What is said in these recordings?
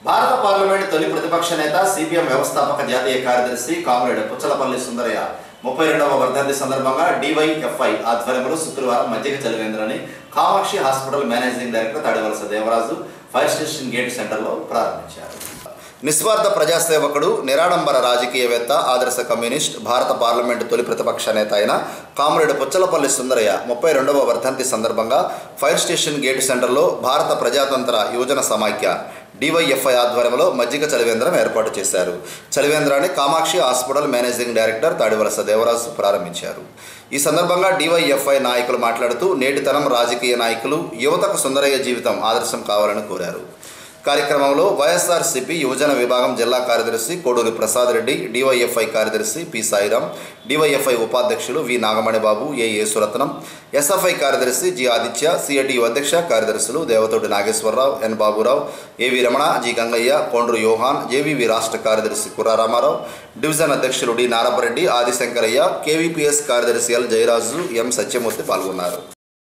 భారత పార్లమెంట్ తొలి ప్రతిపక్ష నేత సిపిఎం వ్యవస్థాపక జాతీయ కార్యదర్శి కామ్రేడ్ పుచ్చలపల్లి సుందరయ్య ముప్పై రెండవ వర్ధంతి సందర్భంగా డివైఎఫ్ఐ ఆధ్వర్యంలో శుక్రవారం మజ్జిగ చలివేంద్రని Kamakshi hospital managing director Tadivalasa Devaraju fire station gate సెంటర్లో ప్రారంభించారు నిస్వార్థ ప్రజాసేవకుడు నిరాడంబర రాజకీయవేత్త ఆదర్శ కమ్యూనిస్ట్ భారత పార్లమెంటు తొలి ప్రతిపక్ష నేత అయిన కామ్రేడ్ పుచ్చలపల్లి సుందరయ్య ముప్పై రెండవ వర్ధంతి సందర్భంగా ఫైర్ స్టేషన్ గేట్ సెంటర్లో భారత ప్రజాతంత్ర యువజన సమాఖ్య డివైఎఫ్ఐ ఆధ్వర్యంలో మజ్జిగ చలివేంద్రం ఏర్పాటు చేశారు చలివేంద్రాన్ని Kamakshi hospital managing director Tadivalasa Devaraju ప్రారంభించారు ఈ సందర్భంగా డివైఎఫ్ఐ నాయకులు మాట్లాడుతూ నేటితరం రాజకీయ నాయకులు యువతకు సుందరయ్య జీవితం ఆదర్శం కావాలని కోరారు కార్యక్రమంలో వైఎస్ఆర్సీపీ యువజన విభాగం జిల్లా కార్యదర్శి కోడూరి ప్రసాద్ రెడ్డి డివైఎఫ్ఐ కార్యదర్శి పి సాయిరాం డివైఎఫ్ఐ ఉపాధ్యక్షులు V Nagamanibabu A Yesuratnam SFI కార్యదర్శి జి ఆదిత్య సిఐటియు అధ్యక్ష కార్యదర్శులు Devathoti Nageswararao N Baburao AV Ramana G Gangaiah Kondru Yohan JVV రాష్ట్ర కార్యదర్శి కుర్రా రామారావు డివిజన్ అధ్యక్షులు డి నారపరెడ్డి ఆదిశంకరయ్య కేవీపీఎస్ కార్యదర్శి ఎల్ జయరాజు ఎం సత్యమూర్తి పాల్గొన్నారు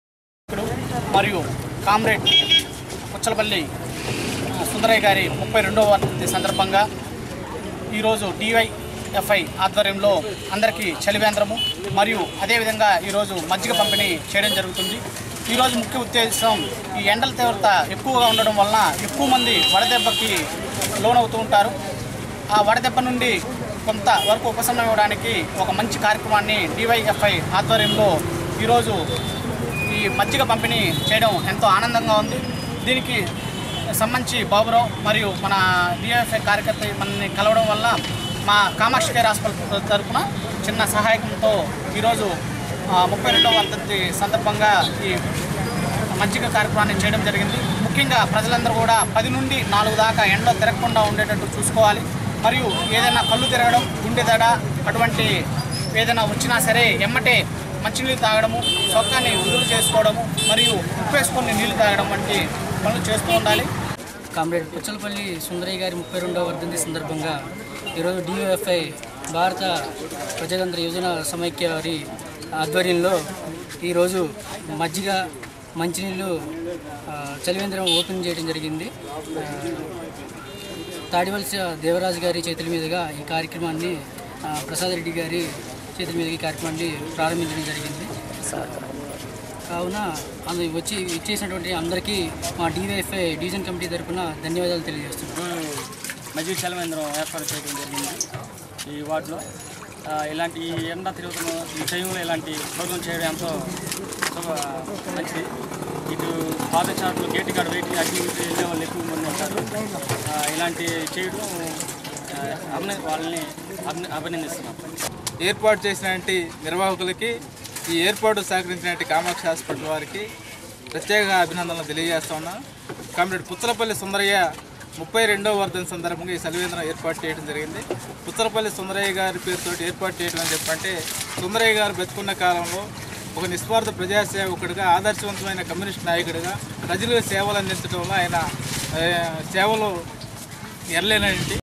మరియు కామ్రేడ్ పుచ్చలపల్లి సుందరయ్య గారి ముప్పై రెండవ వర్ధంతి సందర్భంగా ఈరోజు డివైఎఫ్ఐ ఆధ్వర్యంలో అందరికీ చలివేంద్రము మరియు అదేవిధంగా ఈరోజు మజ్జిగ పంపిణీ చేయడం జరుగుతుంది ఈరోజు ముఖ్య ఉద్దేశం ఈ ఎండల తీవ్రత ఎక్కువగా ఉండడం వలన ఎక్కువ మంది వడదెబ్బకి లోనవుతూ ఉంటారు ఆ వడదెబ్బ నుండి కొంత వరకు ఉపశమనం ఇవ్వడానికి ఒక మంచి కార్యక్రమాన్ని డివైఎఫ్ఐ ఆధ్వర్యంలో ఈరోజు ఈ మజ్జిగ పంపిణీ చేయడం ఎంతో ఆనందంగా ఉంది దీనికి సంబంధించి బాబురావు మరియు మన డిఎఫ్ఐ కార్యకర్త మనల్ని కలవడం వల్ల మా కామాక్షి కేర్ హాస్పిటల్ తరఫున చిన్న సహాయకంతో ఈరోజు ముప్పై రెండవ వర్ధంతి సందర్భంగా ఈ మజ్జిగ కార్యక్రమాన్ని చేయడం జరిగింది ముఖ్యంగా ప్రజలందరూ కూడా పది నుండి నాలుగు దాకా ఎండలో తిరగకుండా ఉండేటట్టు చూసుకోవాలి మరియు ఏదైనా కళ్ళు తిరగడం గుండె దడ అటువంటి ఏదైనా వచ్చినా సరే ఎమ్మటే మంచినీళ్ళు తాగడము చొక్కాన్ని వదులు చేసుకోవడము మరియు ఉప్పు వేసుకొని నీళ్లు తాగడం వంటి పనులు చేస్తూ ఉండాలి కామ్రేడ్ పుచ్చలపల్లి సుందరయ్య గారి ముప్పై రెండవ వర్ధంతి సందర్భంగా ఈరోజు డియుఎఫ్ఐ భారత ప్రజాతంత్ర యోజన సమైక్య వారి ఆధ్వర్యంలో ఈరోజు మజ్జిగ మంచినీళ్ళు ఆ, చలివేంద్రం ఓపెన్ చేయడం జరిగింది ఆ, తాడివలస దేవరాజు గారి చేతుల మీదుగా ఈ కార్యక్రమాన్ని ఆ, ప్రసాద్ రెడ్డి గారి చేతుల మీదుగా ఈ కార్యక్రమాన్ని ప్రారంభించడం జరిగింది కావున అందు వచ్చి ఇచ్చేసినటువంటి అందరికీ మా డివైఎఫ్ఐ డివిజన్ కమిటీ తరఫున ధన్యవాదాలు తెలియజేస్తున్నాం మజ్జిగ చలవేంద్రం ఏర్పాటు చేయడం జరిగింది ఈ వార్డులో ఆ, ఇలాంటి ఈ ఎండ తిరుగుతున్న ఈ టైంలో ఇలాంటి ప్రోగ్రాం చేయడం ఎంతో శుభ- మంచిది ఇటు పాదచారులు గేటు కాడ వెయిటింగ్ అటు ఇటు వెళ్ళే వాళ్ళు ఎక్కువ మంది ఉంటారు ఆ, ఇలాంటి చేయడం ఆ, అభిన వాళ్ళని అభిన అభినందిస్తున్నాం ఏర్పాటు చేసినటువంటి నిర్వాహకులకి ఈ ఏర్పాటు సహకరించినటువంటి కామాక్షి హాస్పిటల్ వారికి ప్రత్యేక అభినందనలు తెలియజేస్తా ఉన్నాను కామ్రేడ్ పుత్తలపల్లి సుందరయ్య ముప్పై రెండవ వర్ధన సందర్భంగా ఈ సలివేంద్రం ఏర్పాటు చేయడం జరిగింది పుత్తలపల్లి సుందరయ్య గారి పేరుతో ఏర్పాటు చేయడం అని చెప్పంటే సుందరయ్య గారు బతుకున్న కాలంలో ఒక నిస్వార్థ ప్రజాసేవకుడిగా ఆదర్శవంతమైన కమ్యూనిస్ట్ నాయకుడిగా ప్రజలకు సేవలు అందించడంలో ఆయన ఆ, సేవలు ఎరలేనంటి